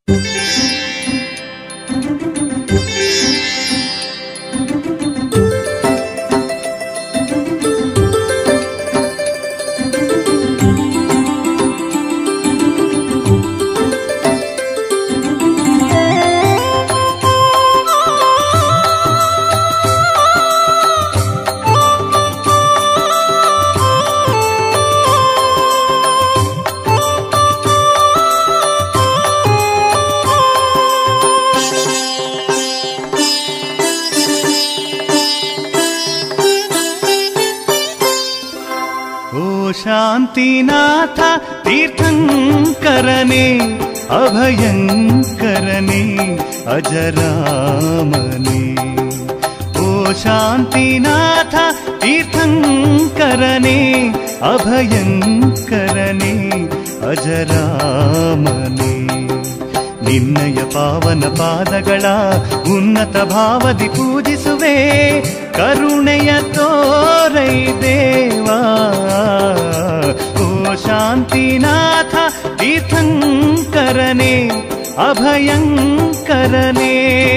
ಓ ಶಾಂತಿನಾಥ ತೀರ್ಥಂಕರನೇ ಅಭಯಂಕರನೇ ಅಜರಾಮನೇ ಓ ಶಾಂತಿನಾಥ ತೀರ್ಥಂಕರನೇ ಅಭಯಂಕರನೇ ಅಜರಾಮನೇ ನಿನ್ನಯ ಪಾವನ ಪಾದಗಳ ಉನ್ನತ ಭಾವದಿ ಪೂಜಿಸುವೆ ಕರುಣೆಯ ತೋರೈ ದೇವಾ ಓ ಶಾಂತಿನಾಥ ತೀರ್ಥಂಕರನೇ ಅಭಯಂಕರನೇ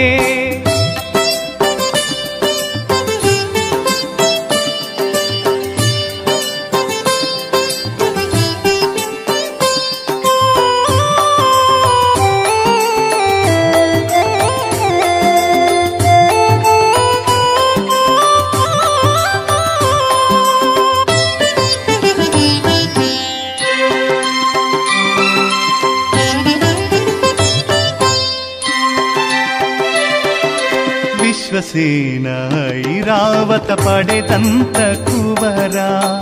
ವಿಶ್ವಸೇನ ಐರಾವತ ಪಡೆದಂತ ಕುವರ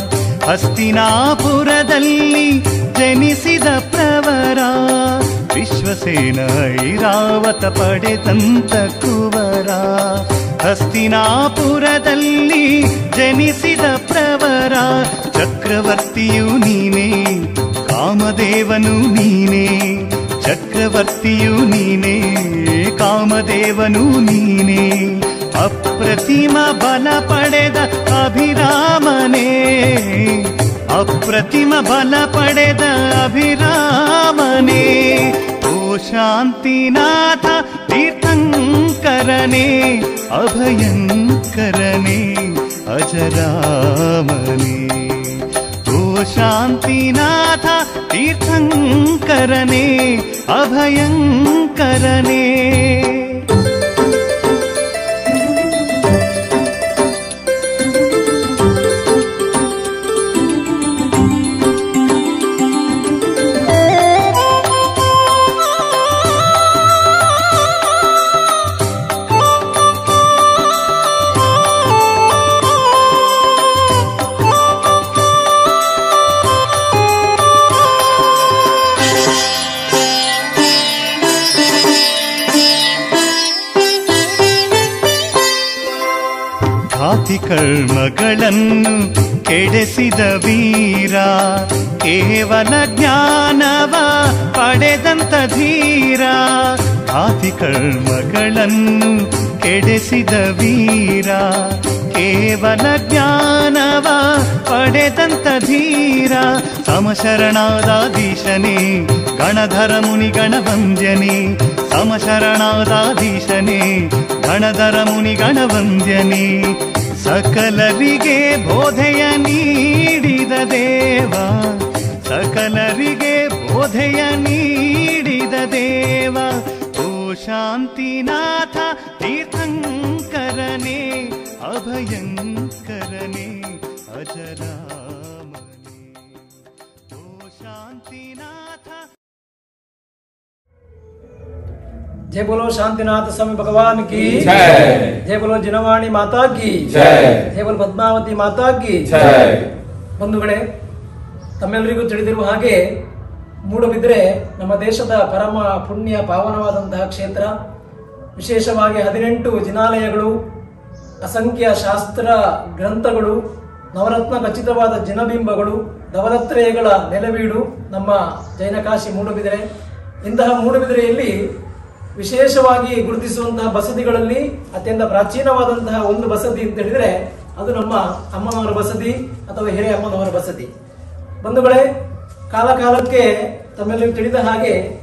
ಹಸ್ತಿನಾಪುರದಲ್ಲಿ ಜನಿಸಿದ ಪ್ರವರ ವಿಶ್ವಸೇನ ಐರಾವತ ಪಡೆದಂತ ಕುವರ ಹಸ್ತಿನಾಪುರದಲ್ಲಿ ಜನಿಸಿದ ಪ್ರವರ ಚಕ್ರವರ್ತಿಯು ನೀನೇ ಕಾಮದೇವನು ನೀನೇ ಚಕ್ರವರ್ತಿಯು ನೀನೇ ಕಾಮದೇವನು ನೀನೇ ಅಪ್ರತಿಮ ಬಲ ಪಡೆದ ಅಭಿರಾಮನೇ ಅಪ್ರತಿಮ ಬಲ ಪಡೆದ ಅಭಿರಾಮನೇ ಓ ಶಾಂತಿನಾಥ ತೀರ್ಥಂಕರನೇ ಅಭಯಂಕರನೇ ಅಜರಾಮನೇ ಓ ಶಾಂತಿನಾಥ ತೀರ್ಥಂಕರನೇ ಅಭಯಂಕರನೇ ಘಾತಿ ಕರ್ಮಗಳನ್ನು ಕೆಡೆಸಿದ ವೀರ ಕೇವಲ ಜ್ಞಾನವ ಪಡೆದಂತ ಧೀರ ಘಾತಿ ಕರ್ಮಗಳನ್ನು ಕೆಡೆಸಿದ ವೀರ ಕೇವಲ ಜ್ಞಾನವ ಪಡೆದಂತ ಧೀರ ಸಮಶರಣಾದಾಧೀಶನೇ ಗಣಧರ ಮುನಿ ಗಣವಂದ್ಯನೇ ಸಮಶರಣಾದಾಧೀಶನೇ ಗಣಧರ ಮುನಿ ಗಣವಂದ್ಯನೇ ಸಕಲರಿಗೆ ಬೋಧೆಯ ನೀಡಿದ ದೇವ ಸಕಲರಿಗೆ ಬೋಧೆಯ ನೀಡಿದ ದೇವ ಓ ಶಾಂತಿನಾಥ ತೀರ್ಥಂಕರನೇ ಅಭಯಂಕರನೇ ಅಜರಾಮನೇ ಓ ಶಾಂತಿನಾಥ जय बोलो शांतिनाथ स्वामी भगवान की जय। जय बोलो जिनवाणी माता की जय। ಜಯ बोलो ಪದ್ಮಾವತಿ ಮಾತಾ ಕಿ ಜಯ ಬಂಧುಗಳೇ ತಮ್ಮೆಲ್ಲರಿಗೂ ತಿಳಿದಿರುವ ಹಾಗೆ ಮೂಡುಬಿದ್ರೆ ನಮ್ಮ ದೇಶದ ಪರಮ ಪುಣ್ಯ ಪಾವನವಾದಂತಹ ಕ್ಷೇತ್ರ ವಿಶೇಷವಾಗಿ ಹದಿನೆಂಟು ಜಿನಾಲಯಗಳು ಅಸಂಖ್ಯ ಶಾಸ್ತ್ರ ಗ್ರಂಥಗಳು ನವರತ್ನ ಖಚಿತವಾದ ಜಿನಬಿಂಬಗಳು ನವರತ್ರೇಯಗಳ ನೆಲವೀಡು ನಮ್ಮ ಜೈನಕಾಶಿ ಮೂಡುಬಿದಿರೆ ಇಂತಹ ಮೂಡುಬಿದಿರೆಯಲ್ಲಿ ವಿಶೇಷವಾಗಿ ಗುರುತಿಸುವಂತಹ ಬಸದಿಗಳಲ್ಲಿ ಅತ್ಯಂತ ಪ್ರಾಚೀನವಾದಂತಹ ಒಂದು ಬಸದಿ ಅಂತ ಹೇಳಿದ್ರೆ ಅದು ನಮ್ಮ ಅಮ್ಮನವರ ಬಸದಿ ಅಥವಾ ಹಿರಿಯ ಅಮ್ಮನವರ ಬಸದಿ ಬಂಧುಗಳೇ ಕಾಲ ಕಾಲಕ್ಕೆ ತಮ್ಮೆಲ್ಲರಿಗೂ ತಿಳಿದ ಹಾಗೆ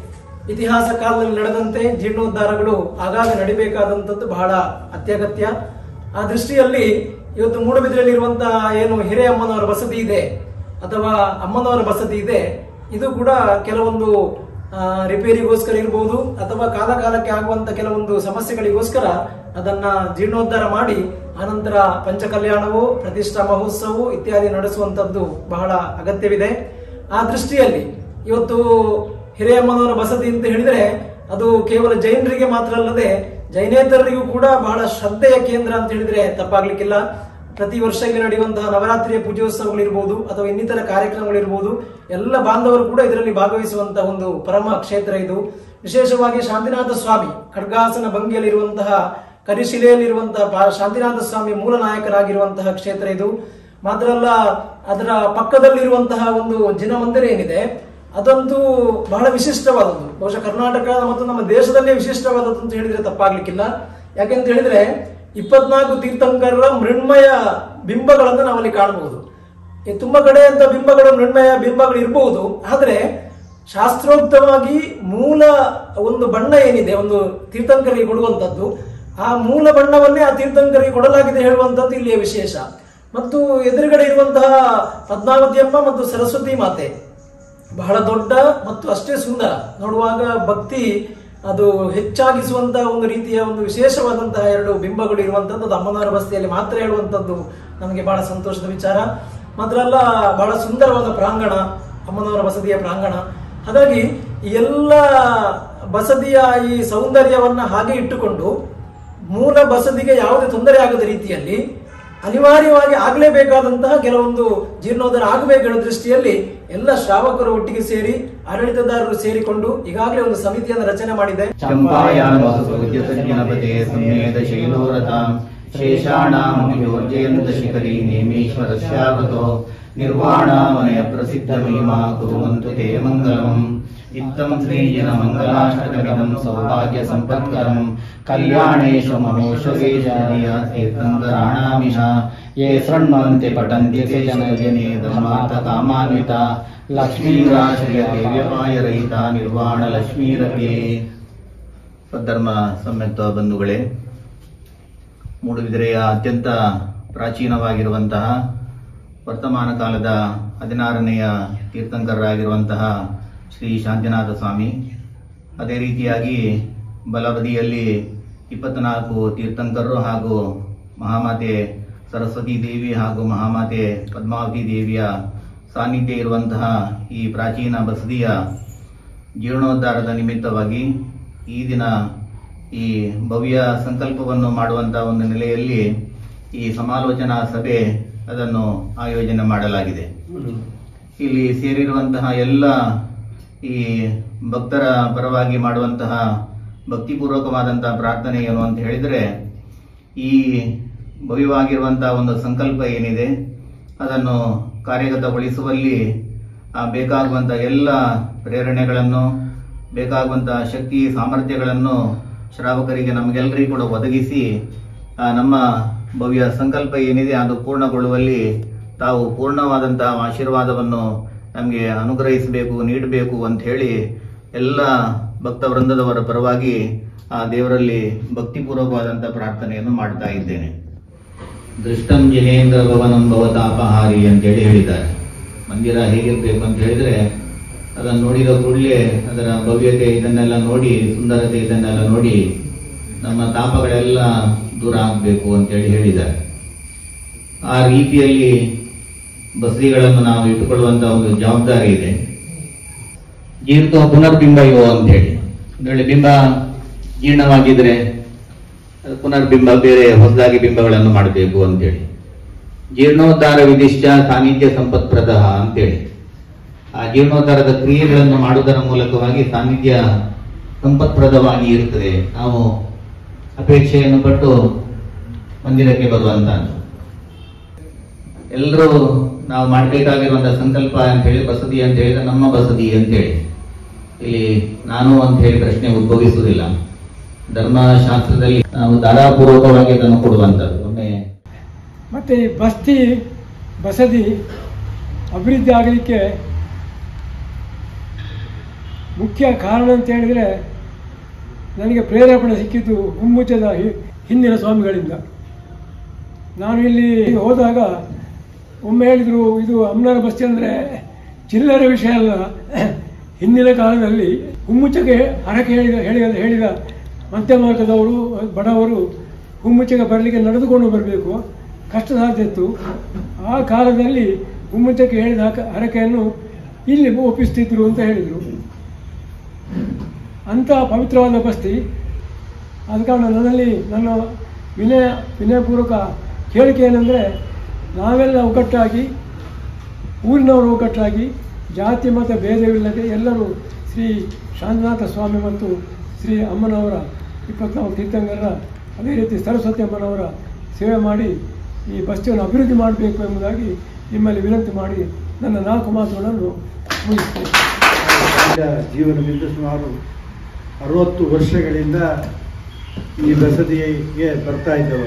ಇತಿಹಾಸ ಕಾಲದಲ್ಲಿ ನಡೆದಂತೆ ಜೀರ್ಣೋದ್ಧಾರಗಳು ಆಗಾಗ ನಡಿಬೇಕಾದಂಥದ್ದು ಬಹಳ ಅತ್ಯಗತ್ಯ ಆ ದೃಷ್ಟಿಯಲ್ಲಿ ಇವತ್ತು ಮೂಡಬಿದ್ರೆಯಲ್ಲಿರುವಂತಹ ಏನು ಹಿರೇಯಮ್ಮನವರ ಬಸದಿ ಇದೆ ಅಥವಾ ಅಮ್ಮನವರ ಬಸದಿ ಇದೆ ಇದು ಕೂಡ ಕೆಲವೊಂದು ಆ, ರಿಪೇರಿಗೋಸ್ಕರ ಇರಬಹುದು ಅಥವಾ ಕಾಲ ಕಾಲಕ್ಕೆ ಆಗುವಂತ ಕೆಲವೊಂದು ಸಮಸ್ಯೆಗಳಿಗೋಸ್ಕರ ಅದನ್ನ ಜೀರ್ಣೋದ್ಧಾರ ಮಾಡಿ ಆನಂತರ ಪಂಚಕಲ್ಯಾಣವು ಪ್ರತಿಷ್ಠಾ ಮಹೋತ್ಸವವು ಇತ್ಯಾದಿ ನಡೆಸುವಂತದ್ದು ಬಹಳ ಅಗತ್ಯವಿದೆ ಆ ದೃಷ್ಟಿಯಲ್ಲಿ ಇವತ್ತು ಹಿರಿಯಮ್ಮನವರ ಬಸದಿ ಅಂತ ಹೇಳಿದ್ರೆ ಅದು ಕೇವಲ ಜೈನರಿಗೆ ಮಾತ್ರ ಅಲ್ಲದೆ ಜೈನೇತರರಿಗೂ ಕೂಡ ಬಹಳ ಶ್ರದ್ಧೆಯ ಕೇಂದ್ರ ಅಂತ ಹೇಳಿದ್ರೆ ತಪ್ಪಾಗ್ಲಿಕ್ಕಿಲ್ಲ ಪ್ರತಿ ವರ್ಷ ಇಲ್ಲಿ ನಡೆಯುವಂತಹ ನವರಾತ್ರಿಯ ಪೂಜೋತ್ಸವಗಳಿರ್ಬೋದು ಅಥವಾ ಇನ್ನಿತರ ಕಾರ್ಯಕ್ರಮಗಳಿರ್ಬೋದು ಎಲ್ಲ ಬಾಂಧವರು ಕೂಡ ಇದರಲ್ಲಿ ಭಾಗವಹಿಸುವಂತಹ ಒಂದು ಪರಮ ಕ್ಷೇತ್ರ ಇದು ವಿಶೇಷವಾಗಿ ಶಾಂತಿನಾಥ ಸ್ವಾಮಿ ಖಡ್ಗಾಸನ ಭಂಗಿಯಲ್ಲಿರುವಂತಹ ಕರಿಶಿಲೆಯಲ್ಲಿರುವಂತಹ ಪಾ- ಶಾಂತಿನಾಥ ಸ್ವಾಮಿ ಮೂಲ ನಾಯಕರಾಗಿರುವಂತಹ ಕ್ಷೇತ್ರ ಇದು ಮಾತ್ರ ಅಲ್ಲ ಅದರ ಪಕ್ಕದಲ್ಲಿರುವಂತಹ ಒಂದು ಜಿನ ಮಂದಿರ ಏನಿದೆ ಅದಂತೂ ಬಹಳ ವಿಶಿಷ್ಟವಾದದ್ದು ಬಹುಶಃ ಕರ್ನಾಟಕ ಮತ್ತು ನಮ್ಮ ದೇಶದಲ್ಲೇ ವಿಶಿಷ್ಟವಾದದ್ದು ಅಂತ ಹೇಳಿದ್ರೆ ತಪ್ಪಾಗ್ಲಿಕ್ಕಿಲ್ಲ ಯಾಕೆಂತ ಹೇಳಿದ್ರೆ ಇಪ್ಪತ್ನಾಲ್ಕು ತೀರ್ಥಂಕರರ ಮೃಣ್ಮಯ ಬಿಂಬಗಳನ್ನು ನಾವಲ್ಲಿ ಕಾಣಬಹುದು ಈ ತುಂಬ ಕಡೆ ಅಂತ ಬಿಂಬಗಳು ಮೃಣ್ಮಯ ಬಿಂಬಗಳು ಇರಬಹುದು ಆದ್ರೆ ಶಾಸ್ತ್ರೋಕ್ತವಾಗಿ ಮೂಲ ಒಂದು ಬಣ್ಣ ಏನಿದೆ ಒಂದು ತೀರ್ಥಂಕರಿಗೆ ಕೊಡುವಂತದ್ದು ಆ ಮೂಲ ಬಣ್ಣವನ್ನೇ ಆ ತೀರ್ಥಂಕರಿಗೆ ಕೊಡಲಾಗಿದೆ ಹೇಳುವಂತದ್ದು ಇಲ್ಲಿಯ ವಿಶೇಷ ಮತ್ತು ಎದುರುಗಡೆ ಇರುವಂತಹ ಪದ್ಮಾವತಿಯಮ್ಮ ಮತ್ತು ಸರಸ್ವತಿ ಮಾತೆ ಬಹಳ ದೊಡ್ಡ ಮತ್ತು ಅಷ್ಟೇ ಸುಂದರ ನೋಡುವಾಗ ಭಕ್ತಿ ಅದು ಹೆಚ್ಚಾಗಿಸುವಂತಹ ಒಂದು ರೀತಿಯ ಒಂದು ವಿಶೇಷವಾದಂತಹ ಎರಡು ಬಿಂಬಗಳು ಇರುವಂತದ್ದು ಅದು ಅಮ್ಮನವರ ಬಸ್ತಿಯಲ್ಲಿ ಮಾತ್ರ ಹೇಳುವಂತದ್ದು ನಮಗೆ ಬಹಳ ಸಂತೋಷದ ವಿಚಾರ ಮಾತ್ರ ಅಲ್ಲ ಬಹಳ ಸುಂದರವಾದ ಪ್ರಾಂಗಣ ಅಮ್ಮನವರ ಬಸದಿಯ ಪ್ರಾಂಗಣ ಹಾಗಾಗಿ ಈ ಎಲ್ಲ ಬಸದಿಯ ಈ ಸೌಂದರ್ಯವನ್ನ ಹಾಗೆ ಇಟ್ಟುಕೊಂಡು ಮೂಲ ಬಸದಿಗೆ ಯಾವುದೇ ತೊಂದರೆ ಆಗದ ರೀತಿಯಲ್ಲಿ ಅನಿವಾರ್ಯವಾಗಿ ಆಗಲೇಬೇಕಾದಂತಹ ಕೆಲವೊಂದು ಜೀರ್ಣೋದ್ಧಾರ ಆಗಬೇಕು ಹೇಳೋ ದೃಷ್ಟಿಯಲ್ಲಿ ಎಲ್ಲ ಶ್ರಾವಕರು ಒಟ್ಟಿಗೆ ಸೇರಿ ಆಡಳಿತದಾರರು ಸೇರಿಕೊಂಡು ಈಗಾಗಲೇ ಒಂದು ಸಮಿತಿಯನ್ನು ರಚನೆ ಮಾಡಿದೆ ಚಂಪಾಯಾಂ ವಸುಜ್ಯಸಜ್ಜನಪತೆ ಸಂವೇದ ಶೈಲೋರತಾಂ ಶೇಷಾಣಾಂ ಯೋಜಯಂತ ಶಿಖರಿ ನೇಮೀಶ್ವರಸ್ಯಾವತೋ ನಿರ್ವಾಣಾಮನಯ ಪ್ರಸಿದ್ಧ ಮಹಿಮಾ ಕುರುವಂತು ತೇ ಮಂಗಲಂ ಇತ್ತಂ ಶ್ರೀಜನ ಮಂಗಲಾಷ್ಟಕಮಿದಂ ಸೌಭಾಗ್ಯ ಸಂಪತ್ಕರಂ ಕಲ್ಯಾಣೇಶ ಮಹೋಷವೇಶಾದಿಯ ತೀರ್ಥಂಕರಾಣಾಮಿಷ ಯೇ ಶೃಣ್ವಂತೆ ಪಠಂತ್ಯ ತೇ ಜನಜನೆ ಧರ್ಮಾತ ಕಾಮಾನ್ವಿತ ಲಕ್ಷ್ಮೀರಾಶ್ರಯ ದೇವ್ಯಪಾಯ ರಹಿತ ನಿರ್ವಾಣ ಲಕ್ಷ್ಮೀರಗೆ ಧರ್ಮ ಸಮ್ಯಕ್ತ ಬಂಧುಗಳೇ ಮೂಡುಬಿದಿರೆಯ ಅತ್ಯಂತ ಪ್ರಾಚೀನವಾಗಿರುವಂತಹ ವರ್ತಮಾನ ಕಾಲದ ಹದಿನಾರನೆಯ ತೀರ್ಥಂಕರರಾಗಿರುವಂತಹ ಶ್ರೀ ಶಾಂತಿನಾಥ ಸ್ವಾಮಿ ಅದೇ ರೀತಿಯಾಗಿ ಬಲಬದಿಯಲ್ಲಿ ಇಪ್ಪತ್ನಾಲ್ಕು ತೀರ್ಥಂಕರರು ಹಾಗೂ ಮಹಾಮಾತೆ ಸರಸ್ವತಿ ದೇವಿ ಹಾಗೂ ಮಹಾಮಾತೆ ಪದ್ಮಾವತಿ ದೇವಿಯ ಸಾನ್ನಿಧ್ಯ ಇರುವಂತಹ ಈ ಪ್ರಾಚೀನ ಬಸದಿಯ ಜೀರ್ಣೋದ್ಧಾರದ ನಿಮಿತ್ತವಾಗಿ ಈ ದಿನ ಈ ಭವ್ಯ ಸಂಕಲ್ಪವನ್ನು ಮಾಡುವಂತಹ ಒಂದು ನೆಲೆಯಲ್ಲಿ ಈ ಸಮಾಲೋಚನಾ ಸಭೆ ಅದನ್ನು ಆಯೋಜನೆ ಮಾಡಲಾಗಿದೆ ಇಲ್ಲಿ ಸೇರಿರುವಂತಹ ಎಲ್ಲ ಈ ಭಕ್ತರ ಪರವಾಗಿ ಮಾಡುವಂತಹ ಭಕ್ತಿಪೂರ್ವಕವಾದಂತಹ ಪ್ರಾರ್ಥನೆ ಏನು ಅಂತ ಹೇಳಿದರೆ ಈ ಭವ್ಯವಾಗಿರುವಂತಹ ಒಂದು ಸಂಕಲ್ಪ ಏನಿದೆ ಅದನ್ನು ಕಾರ್ಯಗತಗೊಳಿಸುವಲ್ಲಿ ಆ ಬೇಕಾಗುವಂತಹ ಎಲ್ಲ ಪ್ರೇರಣೆಗಳನ್ನು ಬೇಕಾಗುವಂತಹ ಶಕ್ತಿ ಸಾಮರ್ಥ್ಯಗಳನ್ನು ಶ್ರಾವಕರಿಗೆ ನಮಗೆಲ್ಲರಿಗೂ ಕೂಡ ಒದಗಿಸಿ ಆ ನಮ್ಮ ಭವ್ಯ ಸಂಕಲ್ಪ ಏನಿದೆ ಅದು ಪೂರ್ಣಗೊಳ್ಳುವಲ್ಲಿ ತಾವು ಪೂರ್ಣವಾದಂತಹ ಆಶೀರ್ವಾದವನ್ನು ನಮಗೆ ಅನುಗ್ರಹಿಸಬೇಕು ನೀಡಬೇಕು ಅಂತ ಹೇಳಿ ಎಲ್ಲ ಭಕ್ತ ವೃಂದದವರ ಪರವಾಗಿ ಆ ದೇವರಲ್ಲಿ ಭಕ್ತಿಪೂರ್ವಕವಾದಂತಹ ಪ್ರಾರ್ಥನೆಯನ್ನು ಮಾಡ್ತಾ ಇದ್ದೇನೆ ದೃಷ್ಟಂ ಜಿನೇಂದ್ರ ಭವನಂ ಭವತಾಪಹಾರಿ ಅಂತೇಳಿ ಹೇಳಿದ್ದಾರೆ ಮಂದಿರ ಹೇಗಿರ್ಬೇಕು ಅಂತ ಹೇಳಿದ್ರೆ ಅದನ್ನು ನೋಡಿದ ಕೂಡಲೇ ಅದರ ಭವ್ಯತೆ ಇದನ್ನೆಲ್ಲ ನೋಡಿ ಸುಂದರತೆ ಇದನ್ನೆಲ್ಲ ನೋಡಿ ನಮ್ಮ ತಾಪಗಳೆಲ್ಲ ದೂರ ಆಗಬೇಕು ಅಂತೇಳಿ ಹೇಳಿದ್ದಾರೆ ಆ ರೀತಿಯಲ್ಲಿ ಬಸದಿಗಳನ್ನು ನಾವು ಇಟ್ಟುಕೊಳ್ಳುವಂತ ಒಂದು ಜವಾಬ್ದಾರಿ ಇದೆ ಜೀರ್ಣ ಪುನರ್ಬಿಂಬ ಇವು ಅಂತ ಹೇಳಿ ಅದರಲ್ಲಿ ಬಿಂಬ ಜೀರ್ಣವಾಗಿದ್ರೆ ಅದು ಪುನರ್ಬಿಂಬ ಬೇರೆ ಹೊಸದಾಗಿ ಬಿಂಬಗಳನ್ನು ಮಾಡಬೇಕು ಅಂತೇಳಿ ಜೀರ್ಣೋದ್ಧಾರ ವಿಧಿಷ್ಠ ಸಾನ್ನಿಧ್ಯ ಸಂಪತ್ಪ್ರದ ಅಂತೇಳಿ ಆ ಜೀರ್ಣೋದ್ಧಾರದ ಕ್ರಿಯೆಗಳನ್ನು ಮಾಡುವುದರ ಮೂಲಕವಾಗಿ ಸಾನ್ನಿಧ್ಯ ಸಂಪತ್ಪ್ರದವಾಗಿ ಇರುತ್ತದೆ ನಾವು ಅಪೇಕ್ಷೆಯನ್ನು ಪಟ್ಟು ಮಂದಿರಕ್ಕೆ ಬರುವಂತಹದ್ದು ಎಲ್ಲರೂ ನಾವು ಮಾಡಬೇಕಾಗಿರುವಂತಹ ಸಂಕಲ್ಪ ಅಂತ ಹೇಳಿ ಬಸದಿ ಅಂತ ಹೇಳಿದ್ರೆ ನಮ್ಮ ಬಸದಿ ಅಂತೇಳಿ ಇಲ್ಲಿ ನಾನು ಅಂತ ಹೇಳಿ ಪ್ರಶ್ನೆ ಉದ್ಭವಿಸುವುದಿಲ್ಲ ಧರ್ಮಶಾಸ್ತ್ರದಲ್ಲಿ ನಾವು ಧಾರಾಪೂರ್ವಕವಾಗಿ ಅದನ್ನು ಕೊಡುವಂಥದ್ದು ಒಮ್ಮೆ ಮತ್ತು ಈ ಬಸ್ತಿ ಬಸದಿ ಅಭಿವೃದ್ಧಿ ಆಗಲಿಕ್ಕೆ ಮುಖ್ಯ ಕಾರಣ ಅಂತ ಹೇಳಿದರೆ ನನಗೆ ಪ್ರೇರೇಪಣೆ ಸಿಕ್ಕಿದ್ದು ಗುಮ್ಮುಚ್ಚದ ಹಿ- ಹಿಂದಿನ ಸ್ವಾಮಿಗಳಿಂದ ನಾನು ಇಲ್ಲಿ ಹೋದಾಗ ಒಮ್ಮೆ ಹೇಳಿದರು ಇದು ಅಮ್ಮನವರ ಬಸ್ತಿ ಅಂದರೆ ಚಿಲ್ಲರೆ ವಿಷಯ ಅಲ್ಲ ಹಿಂದಿನ ಕಾಲದಲ್ಲಿ ಹುಮ್ಮುಚ್ಚಗೆ ಹರಕೆ ಹೇಳಿದ ಹೇಳಿದ ಹೇಳಿದ ಮಧ್ಯಮ ವರ್ಗದವರು ಬಡವರು ಹುಮ್ಮುಚ್ಚಗೆ ಬರಲಿಕ್ಕೆ ನಡೆದುಕೊಂಡು ಬರಬೇಕು ಕಷ್ಟ ಸಾಧ್ಯ ಇತ್ತು ಆ ಕಾಲದಲ್ಲಿ ಹುಮ್ಮುಚ್ಚಕ್ಕೆ ಹೇಳಿದ ಹಕ- ಹರಕೆಯನ್ನು ಇಲ್ಲಿ ಒಪ್ಪಿಸ್ತಿದ್ರು ಅಂತ ಹೇಳಿದರು ಅಂಥ ಪವಿತ್ರವಾದ ಬಸ್ತಿ ಆದ ಕಾರಣ ನನ್ನಲ್ಲಿ ನನ್ನ ವಿನಯ ವಿನಯಪೂರ್ವಕ ಹೇಳಿಕೆ ಏನಂದರೆ ನಾವೆಲ್ಲ ಒಗ್ಗಟ್ಟಾಗಿ ಊರಿನವರು ಒಗ್ಗಟ್ಟಾಗಿ ಜಾತಿ ಮತ ಭೇದವಿಲ್ಲದೆ ಎಲ್ಲರೂ ಶ್ರೀ ಶಾಂತನಾಥ ಸ್ವಾಮಿ ಮತ್ತು ಶ್ರೀ ಅಮ್ಮನವರ ಇಪ್ಪತ್ನಾಲ್ಕು ತೀರ್ಥಂಕರರ ಅದೇ ರೀತಿ ಸರಸ್ವತಿ ಅಮ್ಮನವರ ಸೇವೆ ಮಾಡಿ ಈ ಬಸ್ತಿಯನ್ನು ಅಭಿವೃದ್ಧಿ ಮಾಡಬೇಕು ಎಂಬುದಾಗಿ ನಿಮ್ಮಲ್ಲಿ ವಿನಂತಿ ಮಾಡಿ ನನ್ನ ನಾಲ್ಕು ಮಾತುಗಳನ್ನು ಮುಗಿಸ್ತೇನೆ ರಾಜ ಜೀವನದಿಂದ ಸುಮಾರು ಅರವತ್ತು ವರ್ಷಗಳಿಂದ ಈ ಬಸದಿಗೆ ಬರ್ತಾ ಇದ್ದವು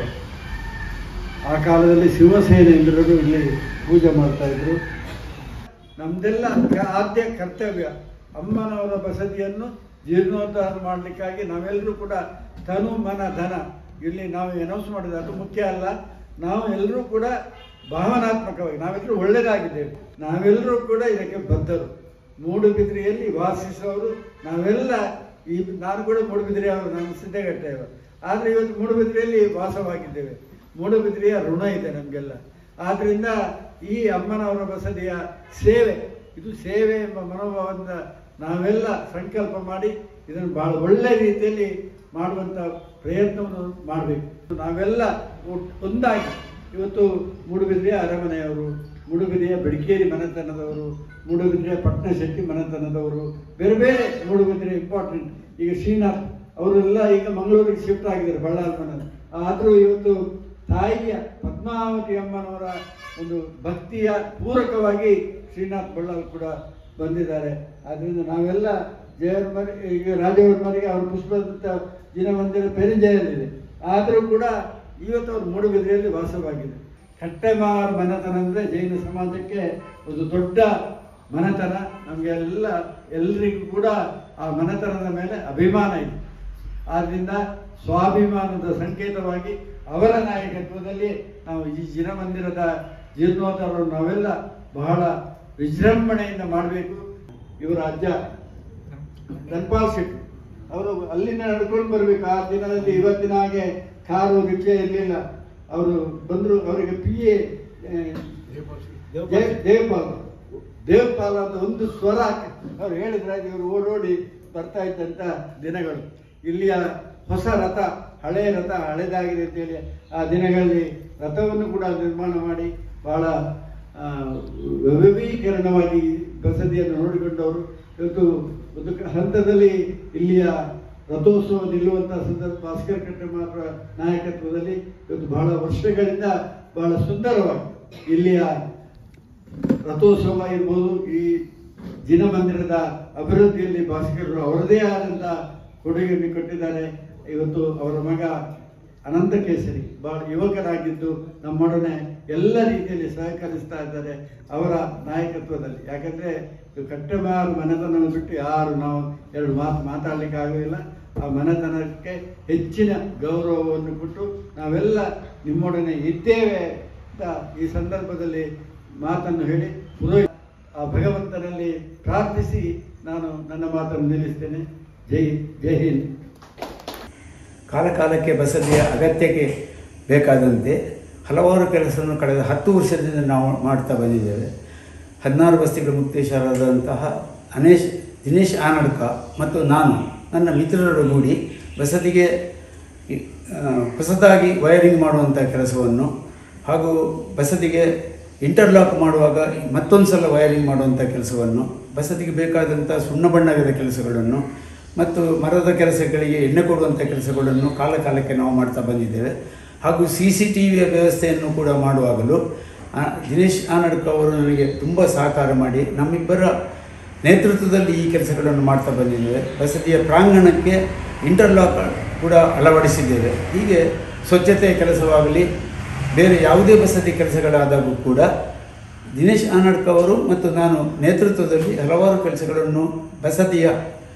ಆ ಕಾಲದಲ್ಲಿ ಶಿವಸೇನೆಯಿಂದಲೂ ಇಲ್ಲಿ ಪೂಜೆ ಮಾಡ್ತಾ ಇದ್ರು ನಮ್ದೆಲ್ಲ ಕ- ಆದ್ಯ ಕರ್ತವ್ಯ ಅಮ್ಮನವರ ಬಸದಿಯನ್ನು ಜೀರ್ಣೋದ್ಧಾರ ಮಾಡಲಿಕ್ಕಾಗಿ ನಾವೆಲ್ಲರೂ ಕೂಡ ತನು ಮನ ಧನ ಇಲ್ಲಿ ನಾವು ಅನೌನ್ಸ್ ಮಾಡಿದ ಅದು ಮುಖ್ಯ ಅಲ್ಲ ನಾವು ಎಲ್ಲರೂ ಕೂಡ ಭಾವನಾತ್ಮಕವಾಗಿ ನಾವೆಲ್ಲರೂ ಒಳ್ಳೆಯದಾಗಿದ್ದೇವೆ ನಾವೆಲ್ಲರೂ ಕೂಡ ಇದಕ್ಕೆ ಬದ್ಧರು ಮೂಡುಬಿದ್ರಿಯಲ್ಲಿ ವಾಸಿಸುವವರು ನಾವೆಲ್ಲ ಈ ನಾನು ಕೂಡ ಮೂಡುಬಿದ್ರಿ ಅವರು ನಾನು ಸಿದ್ದಗಟ್ಟೆಯವ ಆದರೆ ಇವತ್ತು ಮೂಡುಬಿದ್ರಿಯಲ್ಲಿ ವಾಸವಾಗಿದ್ದೇವೆ ಮೂಡುಬಿದ್ರಿಯ ಋಣ ಇದೆ ನಮಗೆಲ್ಲ ಆದ್ರಿಂದ ಈ ಅಮ್ಮನವರ ಬಸದಿಯ ಸೇವೆ ಇದು ಸೇವೆ ಎಂಬ ಮನೋಭಾವದಿಂದ ನಾವೆಲ್ಲ ಸಂಕಲ್ಪ ಮಾಡಿ ಇದನ್ನು ಬಹಳ ಒಳ್ಳೆ ರೀತಿಯಲ್ಲಿ ಮಾಡುವಂಥ ಪ್ರಯತ್ನವನ್ನು ಮಾಡಬೇಕು ನಾವೆಲ್ಲ ಒಟ್- ಒಂದಾಗಿ ಇವತ್ತು ಮೂಡುಬಿದ್ರೆಯ ಅರಮನೆಯವರು ಮೂಡುಬಿದ್ರೆಯ ಬೆಡಕೇರಿ ಮನೆತನದವರು ಮೂಡುಬಿದ್ರೆಯ ಪಟ್ನಶೆಟ್ಟಿ ಮನೆತನದವರು ಬೇರೆ ಬೇರೆ ಮೂಡುಬಿದ್ರೆ ಇಂಪಾರ್ಟೆಂಟ್ ಈಗ ಶ್ರೀನಾಥ್ ಅವರೆಲ್ಲ ಈಗ ಮಂಗಳೂರಿಗೆ ಶಿಫ್ಟ್ ಆಗಿದ್ದಾರೆ ಬಳ್ಳಾರಿ ಮನೆ ಆದರೂ ಇವತ್ತು ತಾಯಿಯ ಪದ್ಮಾವತಿ ಅಮ್ಮನವರ ಒಂದು ಭಕ್ತಿಯ ಪೂರಕವಾಗಿ ಶ್ರೀನಾಥ್ ಬಳ್ಳಾಲ್ ಕೂಡ ಬಂದಿದ್ದಾರೆ ಆದ್ದರಿಂದ ನಾವೆಲ್ಲ ಜಯವರ್ಮರಿ ಈಗ ರಾಜವರ್ಮರಿಗೆ ಅವರ ಪುಷ್ಪದಂತ ದಿನಮಂದಿರ ಪೆರಿಂಜಯಲ್ಲಿದೆ ಆದರೂ ಕೂಡ ಇವತ್ತು ಅವರು ಮೂಡುಬಿದ್ರೆಯಲ್ಲಿ ವಾಸವಾಗಿದೆ ಕಟ್ಟೆಮಾರ್ ಮನೆತನ ಅಂದರೆ ಜೈನ ಸಮಾಜಕ್ಕೆ ಒಂದು ದೊಡ್ಡ ಮನೆತನ ನಮಗೆಲ್ಲ ಎಲ್ಲರಿಗೂ ಕೂಡ ಆ ಮನೆತನದ ಮೇಲೆ ಅಭಿಮಾನ ಇದೆ ಆದ್ರಿಂದ ಸ್ವಾಭಿಮಾನದ ಸಂಕೇತವಾಗಿ ಅವರ ನಾಯಕತ್ವದಲ್ಲಿ ನಾವು ಈ ಜಿನಮಂದಿರದ ಜೀರ್ಣೋದ್ಧಾರವನ್ನು ನಾವೆಲ್ಲ ಬಹಳ ವಿಜೃಂಭಣೆಯಿಂದ ಮಾಡಬೇಕು ಇವರ ಅಜ್ಜ ಧನ್ಪಾಲ್ ಶೆಟ್ಟಿ ಅವರು ಅಲ್ಲಿಂದ ನಡ್ಕೊಂಡು ಬರ್ಬೇಕು ಆ ದಿನದಲ್ಲಿ ಇವತ್ತಿನ ಹಾಗೆ ಕಾರು ರಿಕ್ಷೆ ಇರಲಿಲ್ಲ ಅವರು ಬಂದರು ಅವರಿಗೆ ಪಿ ಎ ದೇವಪಾಲ್ ದೇವಪಾಲ್ ಅಂತ ಒಂದು ಸ್ವರ ಹಾಕಿ ಅವ್ರು ಹೇಳಿದ್ರೆ ಇವರು ಓಡೋಡಿ ಬರ್ತಾ ಇದ್ದಂಥ ದಿನಗಳು ಇಲ್ಲಿಯ ಹೊಸ ರಥ ಹಳೆಯ ರಥ ಹಳೆದಾಗಿದೆ ಅಂತೇಳಿ ಆ ದಿನಗಳಲ್ಲಿ ರಥವನ್ನು ಕೂಡ ನಿರ್ಮಾಣ ಮಾಡಿ ಬಹಳ ಆ, ವೈಭವೀಕರಣವಾಗಿ ಬಸದಿಯನ್ನು ನೋಡಿಕೊಂಡವರು ಇವತ್ತು ಒಂದು ಕ- ಹಂತದಲ್ಲಿ ಇಲ್ಲಿಯ ರಥೋತ್ಸವ ನಿಲ್ಲುವಂಥ ಸಂದರ್ಭ ಭಾಸ್ಕರ್ ಕಟ್ಟೆಮಾರ ನಾಯಕತ್ವದಲ್ಲಿ ಇವತ್ತು ಬಹಳ ವರ್ಷಗಳಿಂದ ಬಹಳ ಸುಂದರವಾಗಿ ಇಲ್ಲಿಯ ರಥೋತ್ಸವ ಇರ್ಬೋದು ಈ ಜಿನಮಂದಿರದ ಅಭಿವೃದ್ಧಿಯಲ್ಲಿ ಭಾಸ್ಕರರು ಅವರದೇ ಆದಂಥ ಕೊಡುಗೆಯನ್ನು ಕೊಟ್ಟಿದ್ದಾರೆ ಇವತ್ತು ಅವರ ಮಗ ಅನಂತ ಕೇಸರಿ ಬಹಳ ಯುವಕರಾಗಿದ್ದು ನಮ್ಮೊಡನೆ ಎಲ್ಲ ರೀತಿಯಲ್ಲಿ ಸಹಕರಿಸ್ತಾ ಇದ್ದಾರೆ ಅವರ ನಾಯಕತ್ವದಲ್ಲಿ ಯಾಕಂದ್ರೆ ಇದು ಕಟ್ಟೆಮಾರು ಮನೆತನವನ್ನು ಬಿಟ್ಟು ಯಾರು ನಾವು ಎರಡು ಮಾತು ಮಾತಾಡ್ಲಿಕ್ಕೆ ಆಗೋದಿಲ್ಲ ಆ ಮನೆತನಕ್ಕೆ ಹೆಚ್ಚಿನ ಗೌರವವನ್ನು ಕೊಟ್ಟು ನಾವೆಲ್ಲ ನಿಮ್ಮೊಡನೆ ಇದ್ದೇವೆ ಅಂತ ಈ ಸಂದರ್ಭದಲ್ಲಿ ಮಾತನ್ನು ಹೇಳಿ ಪುರೋಹಿತ ಆ ಭಗವಂತನಲ್ಲಿ ಪ್ರಾರ್ಥಿಸಿ ನಾನು ನನ್ನ ಮಾತನ್ನು ನಿಲ್ಲಿಸ್ತೇನೆ ಜೈ ಜೈ ಹಿಂದ್ ಕಾಲಕಾಲಕ್ಕೆ ಬಸದಿಯ ಅಗತ್ಯಕ್ಕೆ ಬೇಕಾದಂತೆ ಹಲವಾರು ಕೆಲಸವನ್ನು ಕಳೆದ ಹತ್ತು ವರ್ಷದಿಂದ ನಾವು ಮಾಡ್ತಾ ಬಂದಿದ್ದೇವೆ ಹದಿನಾರು ಬಸ್ತಿಗಳ ಮುಕ್ತೇಶ್ವರದಂತಹ ಅನೇಶ್ ದಿನೇಶ್ ಆನಡ್ಕ ಮತ್ತು ನಾನು ನನ್ನ ಮಿತ್ರರೊಡಗೂಡಿ ಬಸದಿಗೆ ಈ, ಆ, ಹೊಸದಾಗಿ ವೈರಿಂಗ್ ಮಾಡುವಂಥ ಕೆಲಸವನ್ನು ಹಾಗೂ ಬಸದಿಗೆ ಇಂಟರ್ಲಾಕ್ ಮಾಡುವಾಗ ಮತ್ತೊಂದು ಸಲ ವೈರಿಂಗ್ ಮಾಡುವಂಥ ಕೆಲಸವನ್ನು ಬಸದಿಗೆ ಬೇಕಾದಂಥ ಸುಣ್ಣ ಬಣ್ಣದ ಕೆಲಸಗಳನ್ನು ಮತ್ತು ಮರದ ಕೆಲಸಗಳಿಗೆ ಎಣ್ಣೆ ಕೊಡುವಂಥ ಕೆಲಸಗಳನ್ನು ಕಾಲ ಕಾಲಕ್ಕೆ ನಾವು ಮಾಡ್ತಾ ಬಂದಿದ್ದೇವೆ ಹಾಗೂ ಸಿ ಸಿ ಟಿ ವಿಯ ವ್ಯವಸ್ಥೆಯನ್ನು ಕೂಡ ಮಾಡುವಾಗಲೂ ಆ, ದಿನೇಶ್ ಆನಡ್ಕ ಅವರು ನನಗೆ ತುಂಬ ಸಹಕಾರ ಮಾಡಿ ನಮ್ಮಿಬ್ಬರ ನೇತೃತ್ವದಲ್ಲಿ ಈ ಕೆಲಸಗಳನ್ನು ಮಾಡ್ತಾ ಬಂದಿದ್ದೇವೆ ಬಸದಿಯ ಪ್ರಾಂಗಣಕ್ಕೆ ಇಂಟರ್ಲಾಕ್ ಕೂಡ ಅಳವಡಿಸಿದ್ದೇವೆ ಹೀಗೆ ಸ್ವಚ್ಛತೆಯ ಕೆಲಸವಾಗಲಿ ಬೇರೆ ಯಾವುದೇ ಬಸದಿ ಕೆಲಸಗಳಾದಾಗೂ ಕೂಡ ದಿನೇಶ್ ಆನಡ್ಕ ಅವರು ಮತ್ತು ನಾನು ನೇತೃತ್ವದಲ್ಲಿ ಹಲವಾರು ಕೆಲಸಗಳನ್ನು ಬಸದಿಯ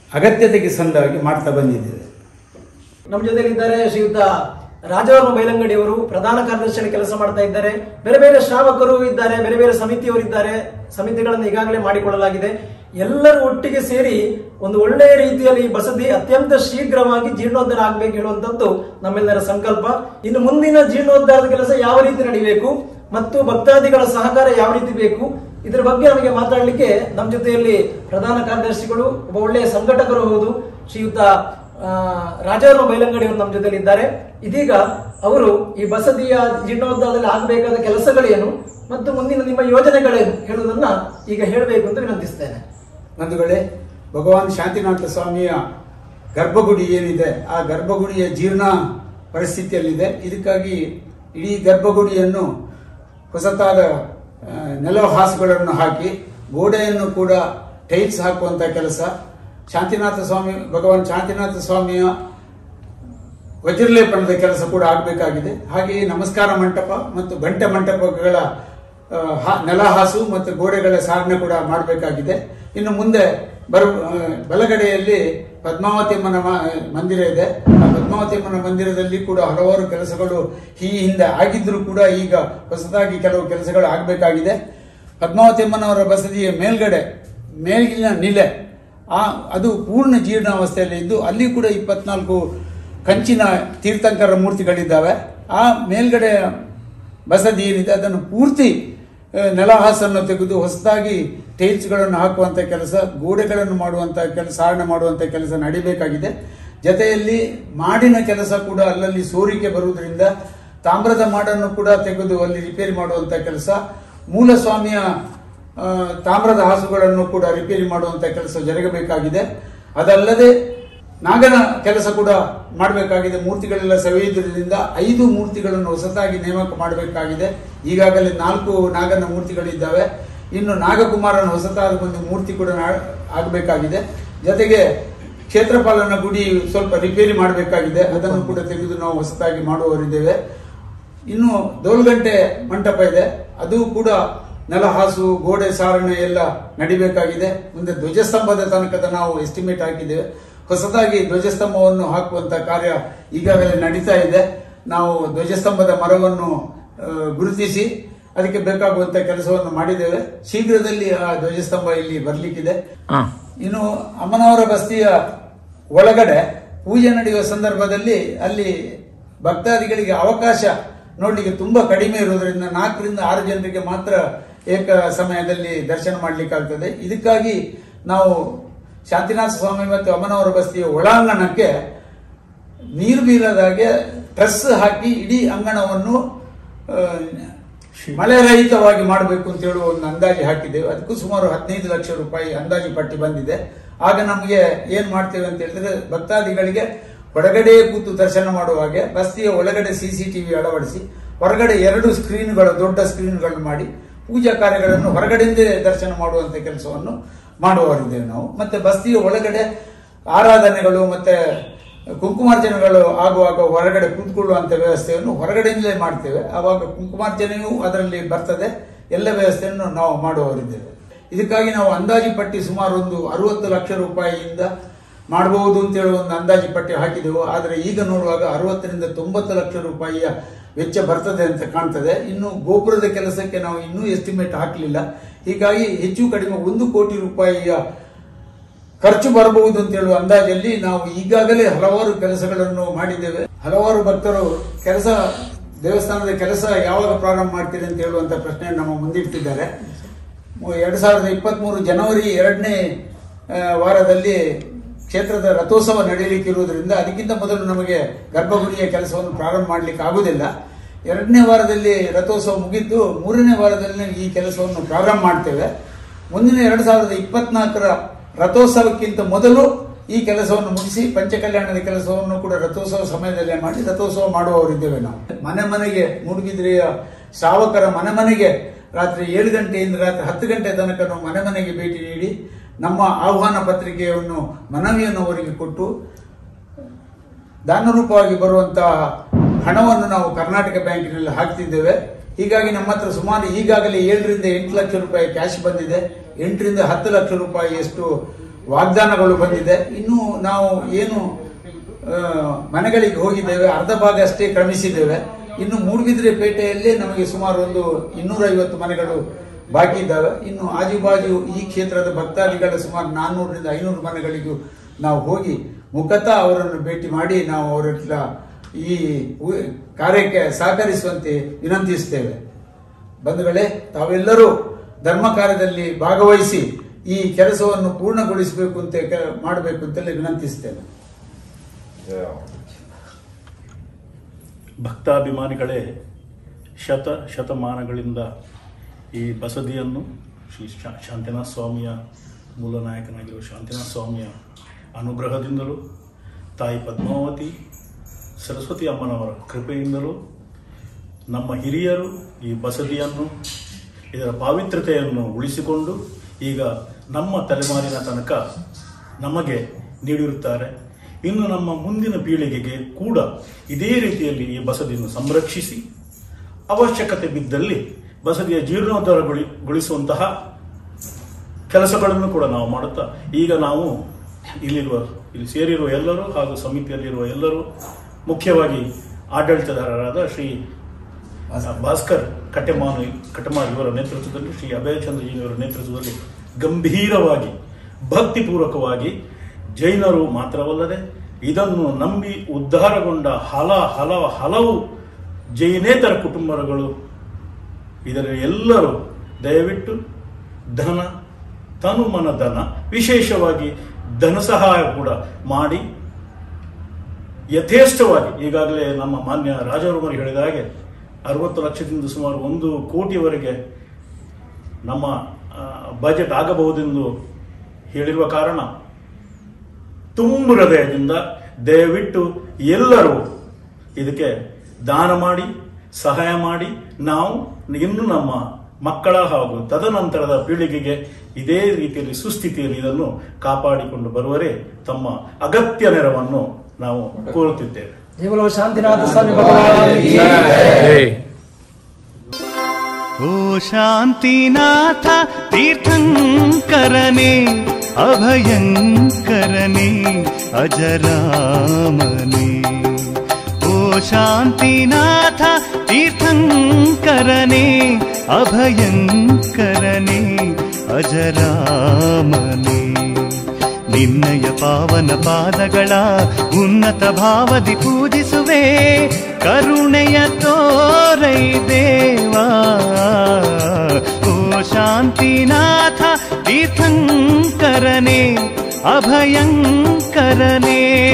ಅಗತ್ಯತೆಗೆ ಸಂದಾಗಿ ಮಾಡ್ತಾ ಬಂದಿದ್ದೇವೆ ನಮ್ಮ ಜೊತೆಲಿದ್ದಾರೆ ಶ್ರೀಯುತ ರಾಜವರ್ಮ ಬೈಲಂಗಡಿ ಅವರು ಪ್ರಧಾನ ಕಾರ್ಯದರ್ಶಿಯಾಗಿ ಕೆಲಸ ಮಾಡ್ತಾ ಇದ್ದಾರೆ ಬೇರೆ ಬೇರೆ ಶ್ರಾವಕರು ಇದ್ದಾರೆ ಬೇರೆ ಬೇರೆ ಸಮಿತಿಯವರಿದ್ದಾರೆ ಸಮಿತಿಗಳನ್ನು ಈಗಾಗಲೇ ಮಾಡಿಕೊಳ್ಳಲಾಗಿದೆ ಎಲ್ಲರೂ ಒಟ್ಟಿಗೆ ಸೇರಿ ಒಂದು ಒಳ್ಳೆಯ ರೀತಿಯಲ್ಲಿ ಈ ಬಸದಿ ಅತ್ಯಂತ ಶೀಘ್ರವಾಗಿ ಜೀರ್ಣೋದ್ಧಾರ ಆಗ್ಬೇಕು ಹೇಳುವಂತದ್ದು ನಮ್ಮೆಲ್ಲರ ಸಂಕಲ್ಪ ಇನ್ನು ಮುಂದಿನ ಜೀರ್ಣೋದ್ಧಾರದ ಕೆಲಸ ಯಾವ ರೀತಿ ನಡೀಬೇಕು ಮತ್ತು ಭಕ್ತಾದಿಗಳ ಸಹಕಾರ ಯಾವ ರೀತಿ ಬೇಕು ಇದರ ಬಗ್ಗೆ ನಮಗೆ ಮಾತಾಡಲಿಕ್ಕೆ ನಮ್ಮ ಜೊತೆಯಲ್ಲಿ ಪ್ರಧಾನ ಕಾರ್ಯದರ್ಶಿಗಳು ಒಬ್ಬ ಒಳ್ಳೆಯ ಸಂಘಟಕರು ಹೌದು ಶ್ರೀಯುತ ಆ, ರಾಜಾರಾಮ ಬೈಲಂಗಡಿ ಅವರು ನಮ್ಮ ಜೊತೆಲಿ ಇದ್ದಾರೆ ಇದೀಗ ಅವರು ಈ ಬಸದಿಯ ಜೀರ್ಣೋದ್ಧಾರದಲ್ಲಿ ಆಗಬೇಕಾದ ಕೆಲಸಗಳೇನು ಮತ್ತು ಮುಂದಿನ ನಿಮ್ಮ ಯೋಜನೆಗಳೇನು ಹೇಳುವುದನ್ನ ಈಗ ಹೇಳಬೇಕು ಅಂತ ವಿನಂತಿಸ್ತೇನೆ ಬಂಧುಗಳೇ ಭಗವಾನ್ ಶಾಂತಿನಾಥ ಸ್ವಾಮಿಯ ಗರ್ಭಗುಡಿ ಏನಿದೆ ಆ ಗರ್ಭಗುಡಿಯ ಜೀರ್ಣ ಪರಿಸ್ಥಿತಿಯಲ್ಲಿದೆ ಇದಕ್ಕಾಗಿ ಇಡೀ ಗರ್ಭಗುಡಿಯನ್ನು ಹೊಸತಾದ ಆ, ನೆಲಹಾಸುಗಳನ್ನು ಹಾಕಿ ಗೋಡೆಯನ್ನು ಕೂಡ ಟೈಲ್ಸ್ ಹಾಕುವಂತ ಕೆಲಸ ಶಾಂತಿನಾಥ ಸ್ವಾಮಿ ಭಗವಾನ್ ಶಾಂತಿನಾಥ ಸ್ವಾಮಿಯ ವಜ್ರಲೇಪನದ ಕೆಲಸ ಕೂಡ ಆಗಬೇಕಾಗಿದೆ ಹಾಗೆಯೇ ನಮಸ್ಕಾರ ಮಂಟಪ ಮತ್ತು ಗಂಟೆ ಮಂಟಪಗಳ ಆ, ಹಾ- ನೆಲಹಾಸು ಮತ್ತು ಗೋಡೆಗಳ ಸಾಧನೆ ಕೂಡ ಮಾಡಬೇಕಾಗಿದೆ ಇನ್ನು ಮುಂದೆ ಬರು ಆ, ಬಲಗಡೆಯಲ್ಲಿ ಪದ್ಮಾವತಿ ಅಮ್ಮನ ಮ- ಮಂದಿರ ಇದೆ ಆ ಪದ್ಮಾವತಿ ಅಮ್ಮನ ಮಂದಿರದಲ್ಲಿ ಕೂಡ ಹಲವಾರು ಕೆಲಸಗಳು ಈ ಹಿಂದೆ ಆಗಿದ್ರೂ ಕೂಡ ಈಗ ಹೊಸದಾಗಿ ಕೆಲವು ಕೆಲಸಗಳು ಆಗಬೇಕಾಗಿದೆ ಪದ್ಮಾವತಿ ಅಮ್ಮನವರ ಬಸದಿಯ ಮೇಲ್ಗಡೆ ಮೇಲಿನ ನಿಲೆ ಆ ಅದು ಪೂರ್ಣ ಜೀರ್ಣಾವಸ್ಥೆಯಲ್ಲಿ ಇದ್ದು ಅಲ್ಲಿ ಕೂಡ ಇಪ್ಪತ್ನಾಲ್ಕು ಕಂಚಿನ ತೀರ್ಥಂಕರ ಮೂರ್ತಿಗಳಿದ್ದಾವೆ ಆ ಮೇಲ್ಗಡೆ ಬಸದಿ ಏನಿದೆ ಅದನ್ನು ಪೂರ್ತಿ ಆ, ನೆಲಹಾಸನ್ನು ತೆಗೆದು ಹೊಸದಾಗಿ ಟೈಲ್ಸ್ಗಳನ್ನು ಹಾಕುವಂತ ಕೆಲಸ ಗೋಡೆಗಳನ್ನು ಮಾಡುವಂತ ಕೆಲಸ ಸಾರಣೆ ಮಾಡುವಂತ ಕೆಲಸ ನಡಿಬೇಕಾಗಿದೆ ಜೊತೆಯಲ್ಲಿ ಮಾಡಿನ ಕೆಲಸ ಕೂಡ ಅಲ್ಲಲ್ಲಿ ಸೋರಿಕೆ ಬರುವುದರಿಂದ ತಾಮ್ರದ ಮಾಡನ್ನು ಕೂಡ ತೆಗೆದು ಅಲ್ಲಿ ರಿಪೇರಿ ಮಾಡುವಂತ ಕೆಲಸ ಮೂಲ ಸ್ವಾಮಿಯ ಆ, ತಾಮ್ರದ ಹಾಸುಗಳನ್ನು ಕೂಡ ರಿಪೇರಿ ಮಾಡುವಂತ ಕೆಲಸ ಜರುಗಬೇಕಾಗಿದೆ ಅದಲ್ಲದೆ ನಾಗನ ಕೆಲಸ ಕೂಡ ಮಾಡಬೇಕಾಗಿದೆ ಮೂರ್ತಿಗಳೆಲ್ಲ ಸವೆಯುವುದರಿಂದ ಐದು ಮೂರ್ತಿಗಳನ್ನು ಹೊಸತಾಗಿ ನೇಮಕ ಮಾಡಬೇಕಾಗಿದೆ ಈಗಾಗಲೇ ನಾಲ್ಕು ನಾಗನ ಮೂರ್ತಿಗಳಿದ್ದಾವೆ ಇನ್ನು ನಾಗಕುಮಾರನ ಹೊಸತಾದ ಒಂದು ಮೂರ್ತಿ ಕೂಡ ನಾ- ಆಗಬೇಕಾಗಿದೆ ಜೊತೆಗೆ ಕ್ಷೇತ್ರಪಾಲನ ಗುಡಿ ಸ್ವಲ್ಪ ರಿಪೇರಿ ಮಾಡಬೇಕಾಗಿದೆ ಅದನ್ನು ಕೂಡ ತೆಗೆದು ನಾವು ಹೊಸತಾಗಿ ಮಾಡುವವರಿದ್ದೇವೆ ಇನ್ನು ದೋಲ್ಗಂಟೆ ಮಂಟಪ ಇದೆ ಅದು ಕೂಡ ನೆಲಹಾಸು ಗೋಡೆ ಸಾರಣೆ ಎಲ್ಲ ನಡಿಬೇಕಾಗಿದೆ ಮುಂದೆ ಧ್ವಜಸ್ತಂಭದ ತನಕದ ನಾವು ಎಸ್ಟಿಮೇಟ್ ಹಾಕಿದ್ದೇವೆ ಹೊಸದಾಗಿ ಧ್ವಜಸ್ತಂಭವನ್ನು ಹಾಕುವಂತ ಕಾರ್ಯ ಈಗಾಗಲೇ ನಡೀತಾ ಇದೆ ನಾವು ಧ್ವಜಸ್ತಂಭದ ಮರವನ್ನು ಆ, ಗುರುತಿಸಿ ಅದಕ್ಕೆ ಬೇಕಾಗುವಂತ ಕೆಲಸವನ್ನು ಮಾಡಿದ್ದೇವೆ ಶೀಘ್ರದಲ್ಲಿ ಆ ಧ್ವಜಸ್ತಂಭ ಇಲ್ಲಿ ಬರ್ಲಿಕ್ಕಿದೆ ಇನ್ನು ಅಮ್ಮನವರ ಬಸ್ತಿಯ ಒಳಗಡೆ ಪೂಜೆ ನಡೆಯುವ ಸಂದರ್ಭದಲ್ಲಿ ಅಲ್ಲಿ ಭಕ್ತಾದಿಗಳಿಗೆ ಅವಕಾಶ ನೋಡ್ಲಿಕ್ಕೆ ತುಂಬಾ ಕಡಿಮೆ ಇರುವುದರಿಂದ ನಾಲ್ಕರಿಂದ ಆರು ಜನರಿಗೆ ಮಾತ್ರ ಏಕ ಸಮಯದಲ್ಲಿ ದರ್ಶನ ಮಾಡ್ಲಿಕ್ಕಾಗ್ತದೆ ಇದಕ್ಕಾಗಿ ನಾವು ಶಾಂತಿನಾಥ ಸ್ವಾಮಿ ಮತ್ತು ಅಮ್ಮನವರ ಬಸ್ತಿಯ ಒಳಾಂಗಣಕ್ಕೆ ನೀರು ಬೀಳದಾಗೆ ಟ್ರೆಸ್ ಹಾಕಿ ಇಡೀ ಅಂಗಣವನ್ನು ಆ, ಮಳೆ ರಹಿತವಾಗಿ ಮಾಡಬೇಕು ಅಂತ ಹೇಳುವ ಒಂದು ಅಂದಾಜು ಹಾಕಿದ್ದೇವೆ ಅದಕ್ಕೂ ಸುಮಾರು ಹದಿನೈದು ಲಕ್ಷ ರೂಪಾಯಿ ಅಂದಾಜು ಪಟ್ಟಿ ಬಂದಿದೆ ಆಗ ನಮಗೆ ಏನ್ ಮಾಡ್ತೇವೆ ಅಂತ ಹೇಳಿದ್ರೆ ಭಕ್ತಾದಿಗಳಿಗೆ ಹೊರಗಡೆ ಕೂತು ದರ್ಶನ ಮಾಡುವ ಹಾಗೆ ಬಸ್ತಿಯ ಒಳಗಡೆ ಸಿಸಿಟಿವಿ ಅಳವಡಿಸಿ ಹೊರಗಡೆ ಎರಡು ಸ್ಕ್ರೀನ್ಗಳು ದೊಡ್ಡ ಸ್ಕ್ರೀನ್ಗಳನ್ನು ಮಾಡಿ ಪೂಜಾ ಕಾರ್ಯಗಳನ್ನು ಹೊರಗಡೆಯಿಂದಲೇ ದರ್ಶನ ಮಾಡುವಂತ ಕೆಲಸವನ್ನು ಮಾಡುವವರಿದ್ದೇವೆ ನಾವು ಮತ್ತೆ ಬಸ್ತಿಯ ಒಳಗಡೆ ಆರಾಧನೆಗಳು ಮತ್ತೆ ಕುಂಕುಮಾರ್ಚನೆಗಳು ಆಗುವಾಗ ಹೊರಗಡೆ ಕೂತ್ಕೊಳ್ಳುವಂತ ವ್ಯವಸ್ಥೆಯನ್ನು ಹೊರಗಡೆಯಿಂದಲೇ ಮಾಡ್ತೇವೆ ಆವಾಗ ಕುಂಕುಮಾರ್ಚನೆಯೂ ಅದರಲ್ಲಿ ಬರ್ತದೆ ಎಲ್ಲ ವ್ಯವಸ್ಥೆಯನ್ನು ನಾವು ಮಾಡುವವರಿದ್ದೇವೆ ಇದಕ್ಕಾಗಿ ನಾವು ಅಂದಾಜು ಪಟ್ಟಿ ಸುಮಾರು ಒಂದು ಅರವತ್ತು ಲಕ್ಷ ರೂಪಾಯಿಯಿಂದ ಮಾಡಬಹುದು ಅಂತ ಹೇಳುವ ಒಂದು ಅಂದಾಜು ಪಟ್ಟಿ ಹಾಕಿದೆವು ಆದರೆ ಈಗ ನೋಡುವಾಗ ಅರವತ್ತರಿಂದ ತೊಂಬತ್ತು ಲಕ್ಷ ರೂಪಾಯಿಯ ವೆಚ್ಚ ಬರ್ತದೆ ಅಂತ ಕಾಣ್ತದೆ ಇನ್ನು ಗೋಪುರದ ಕೆಲಸಕ್ಕೆ ನಾವು ಇನ್ನೂ ಎಸ್ಟಿಮೇಟ್ ಹಾಕಲಿಲ್ಲ ಹೀಗಾಗಿ ಹೆಚ್ಚು ಕಡಿಮೆ ಒಂದು ಕೋಟಿ ರೂಪಾಯಿಯ ಖರ್ಚು ಬರಬಹುದು ಅಂತ ಹೇಳುವ ಅಂದಾಜಲ್ಲಿ ನಾವು ಈಗಾಗಲೇ ಹಲವಾರು ಕೆಲಸಗಳನ್ನು ಮಾಡಿದ್ದೇವೆ ಹಲವಾರು ಭಕ್ತರು ಕೆಲಸ ದೇವಸ್ಥಾನದ ಕೆಲಸ ಯಾವಾಗ ಪ್ರಾರಂಭ ಮಾಡ್ತೀರಿ ಅಂತ ಹೇಳುವಂತ ಪ್ರಶ್ನೆಯನ್ನು ನಮ್ಮ ಮುಂದಿಡ್ತಿದ್ದಾರೆ ಎರಡ್ ಸಾವಿರದ ಇಪ್ಪತ್ತ್ ಮೂರು ಜನವರಿ ಎರಡನೇ ಆ, ವಾರದಲ್ಲಿ ಕ್ಷೇತ್ರದ ರಥೋತ್ಸವ ನಡೆಯಲಿಕ್ಕೆ ಇರುವುದರಿಂದ ಅದಕ್ಕಿಂತ ಮೊದಲು ನಮಗೆ ಗರ್ಭಗುಡಿಯ ಕೆಲಸವನ್ನು ಪ್ರಾರಂಭ ಮಾಡಲಿಕ್ಕೆ ಆಗುವುದಿಲ್ಲ ಎರಡನೇ ವಾರದಲ್ಲಿ ರಥೋತ್ಸವ ಮುಗಿದ್ದು ಮೂರನೇ ವಾರದಲ್ಲಿ ಈ ಕೆಲಸವನ್ನು ಪ್ರಾರಂಭ ಮಾಡ್ತೇವೆ ಮುಂದಿನ ಎರಡ್ ಸಾವಿರದ ಇಪ್ಪತ್ನಾಲ್ಕರ ರಥೋತ್ಸವಕ್ಕಿಂತ ಮೊದಲು ಈ ಕೆಲಸವನ್ನು ಮುಗಿಸಿ ಪಂಚಕಲ್ಯಾಣದ ಕೆಲಸವನ್ನು ಕೂಡ ರಥೋತ್ಸವ ಸಮಯದಲ್ಲೇ ಮಾಡಿ ರಥೋತ್ಸವ ಮಾಡುವವರಿದ್ದೇವೆ ನಾವು ಮನೆ ಮನೆಗೆ ಮೂಡುಬಿದ್ರೆಯ ಶ್ರಾವಕರ ಮನೆ ಮನೆಗೆ ರಾತ್ರಿ ಏಳು ಗಂಟೆಯಿಂದ ರಾತ್ರಿ ಹತ್ತು ಗಂಟೆ ತನಕ ನಾವು ಮನೆ ಮನೆಗೆ ಭೇಟಿ ನೀಡಿ ನಮ್ಮ ಆಹ್ವಾನ ಪತ್ರಿಕೆಯನ್ನು ಮನವಿಯನ್ನು ಅವರಿಗೆ ಕೊಟ್ಟು ದಾನರೂಪವಾಗಿ ಬರುವಂತಹ ಹಣವನ್ನು ನಾವು ಕರ್ನಾಟಕ ಬ್ಯಾಂಕಿನಲ್ಲಿ ಹಾಕ್ತಿದ್ದೇವೆ ಹೀಗಾಗಿ ನಮ್ಮ ಹತ್ರ ಸುಮಾರು ಈಗಾಗಲೇ ಏಳರಿಂದ ಎಂಟು ಲಕ್ಷ ರೂಪಾಯಿ ಕ್ಯಾಶ್ ಬಂದಿದೆ ಎಂಟರಿಂದ ಹತ್ತು ಲಕ್ಷ ರೂಪಾಯಿಯಷ್ಟು ವಾಗ್ದಾನಗಳು ಬಂದಿದೆ ಇನ್ನು ನಾವು ಏನು ಆ, ಮನೆಗಳಿಗೆ ಹೋಗಿದ್ದೇವೆ ಅರ್ಧ ಭಾಗ ಅಷ್ಟೇ ಕ್ರಮಿಸಿದ್ದೇವೆ ಇನ್ನು ಮೂಡುಬಿದ್ರೆ ಪೇಟೆಯಲ್ಲಿ ನಮಗೆ ಸುಮಾರು ಒಂದು ಇನ್ನೂರೈವತ್ತು ಮನೆಗಳು ಬಾಕಿ ಇದ್ದಾವೆ ಇನ್ನು ಆಜುಬಾಜು ಈ ಕ್ಷೇತ್ರದ ಭಕ್ತಾದಿಗಳ ಸುಮಾರು ನಾನ್ನೂರರಿಂದ ಐನೂರು ಮನೆಗಳಿಗೂ ನಾವು ಹೋಗಿ ಮುಖತಃ ಅವರನ್ನು ಭೇಟಿ ಮಾಡಿ ನಾವು ಅವರೆಲ್ಲ ಈ ಉ- ಕಾರ್ಯಕ್ಕೆ ಸಹಕರಿಸುವಂತೆ ವಿನಂತಿಸುತ್ತೇವೆ ಬಂಧುಗಳೇ ತಾವೆಲ್ಲರೂ ಧರ್ಮ ಕಾರ್ಯದಲ್ಲಿ ಭಾಗವಹಿಸಿ ಈ ಕೆಲಸವನ್ನು ಪೂರ್ಣಗೊಳಿಸಬೇಕು ಅಂತ ಕೆ- ಮಾಡಬೇಕು ಅಂತಲೇ ವಿನಂತಿಸ್ತೇನೆ ಭಕ್ತಾಭಿಮಾನಿಗಳೇ ಶತ ಶತಮಾನಗಳಿಂದ ಈ ಬಸದಿಯನ್ನು ಶ್ರೀ ಶಾ- ಶಾಂತಿನಾಥ ಸ್ವಾಮಿಯ ಮೂಲ ನಾಯಕನಾಗಿರುವ ಶಾಂತಿನಾಥ ಸ್ವಾಮಿಯ ಅನುಗ್ರಹದಿಂದಲೂ ತಾಯಿ ಪದ್ಮಾವತಿ ಸರಸ್ವತಿ ಅಮ್ಮನವರ ಕೃಪೆಯಿಂದಲೂ ನಮ್ಮ ಹಿರಿಯರು ಈ ಬಸದಿಯನ್ನು ಇದರ ಪಾವಿತ್ರ್ಯತೆಯನ್ನು ಉಳಿಸಿಕೊಂಡು ಈಗ ನಮ್ಮ ತಲೆಮಾರಿನ ತನಕ ನಮಗೆ ನೀಡಿರುತ್ತಾರೆ ಇನ್ನು ನಮ್ಮ ಮುಂದಿನ ಪೀಳಿಗೆಗೆ ಕೂಡ ಇದೇ ರೀತಿಯಲ್ಲಿ ಈ ಬಸದಿಯನ್ನು ಸಂರಕ್ಷಿಸಿ ಅವಶ್ಯಕತೆ ಬಿದ್ದಲ್ಲಿ ಬಸದಿಯ ಜೀರ್ಣೋದ್ಧಾರಗೊಳಿಸುವಂತಹ ಕೆಲಸಗಳನ್ನು ಕೂಡ ನಾವು ಮಾಡುತ್ತಾ ಈಗ ನಾವು ಇಲ್ಲಿರುವ ಇಲ್ಲಿ ಸೇರಿರುವ ಎಲ್ಲರೂ ಹಾಗೂ ಸಮಿತಿಯಲ್ಲಿರುವ ಎಲ್ಲರೂ ಮುಖ್ಯವಾಗಿ ಆಡಳಿತದಾರರಾದ ಶ್ರೀ ಭಾಸ್ಕರ್ ಕಟ್ಟೆಮಾನು ಕಟ್ಟಮಾರ್ ಇವರ ನೇತೃತ್ವದಲ್ಲಿ ಶ್ರೀ ಅಭಯಚಂದ್ರಜಿಯವರ ನೇತೃತ್ವದಲ್ಲಿ ಗಂಭೀರವಾಗಿ ಭಕ್ತಿಪೂರ್ವಕವಾಗಿ ಜೈನರು ಮಾತ್ರವಲ್ಲದೆ ಇದನ್ನು ನಂಬಿ ಉದ್ಧಾರಗೊಂಡ ಹಲ ಹಲವ ಹಲವು ಜೈನೇತರ ಕುಟುಂಬಗಳು ಇದರ ಎಲ್ಲರೂ ದಯವಿಟ್ಟು ಧನ ತನು ಮನ ಧನ ವಿಶೇಷವಾಗಿ ಧನ ಸಹಾಯ ಕೂಡ ಮಾಡಿ ಯಥೇಷ್ಟವಾಗಿ ಈಗಾಗಲೇ ನಮ್ಮ ಮಾನ್ಯ ರಾಜವರ್ಮರು ಹೇಳಿದ ಹಾಗೆ ಅರವತ್ತು ಲಕ್ಷದಿಂದ ಸುಮಾರು ಒಂದು ಕೋಟಿವರೆಗೆ ನಮ್ಮ ಆ, ಬಜೆಟ್ ಆಗಬಹುದೆಂದು ಹೇಳಿರುವ ಕಾರಣ ತುಂಬ ಹೃದಯದಿಂದ ದಯವಿಟ್ಟು ಎಲ್ಲರೂ ಇದಕ್ಕೆ ದಾನ ಮಾಡಿ ಸಹಾಯ ಮಾಡಿ ನಾವು ಇನ್ನು ನಮ್ಮ ಮಕ್ಕಳ ಹಾಗೂ ತದನಂತರದ ಪೀಳಿಗೆಗೆ ಇದೇ ರೀತಿಯಲ್ಲಿ ಸುಸ್ಥಿತಿಯಲ್ಲಿ ಇದನ್ನು ಕಾಪಾಡಿಕೊಂಡು ಬರುವರೇ ತಮ್ಮ ಅಗತ್ಯ ನೆರವನ್ನು ನಾವು ಕೋರುತ್ತಿದ್ದೇವೆ ಜೀವನ ಶಾಂತಿನಾಥ ಸ್ವಾಮಿ ಭಗವಾನ್ ಓ ಶಾಂತಿನಾಥ ತೀರ್ಥಂಕರನೇ ಅಭಯಂಕರನೇ ಅಜರಾಮನೇ ಓ ಶಾಂತಿನಾಥ ತೀರ್ಥಂಕರನೇ ಅಭಯಂಕರನೇ ಅಜರಾಮನೇ ನಿನ್ನಯ ಪಾವನ ಪಾದಗಳ ಉನ್ನತ ಭಾವದಿ ಪೂಜಿಸುವೆ ಕರುಣೆಯ ತೋರೈ ದೇವಾ ಓ ಶಾಂತಿನಾಥ ತೀರ್ಥಂಕರನೇ ಅಭಯಂಕರನೇ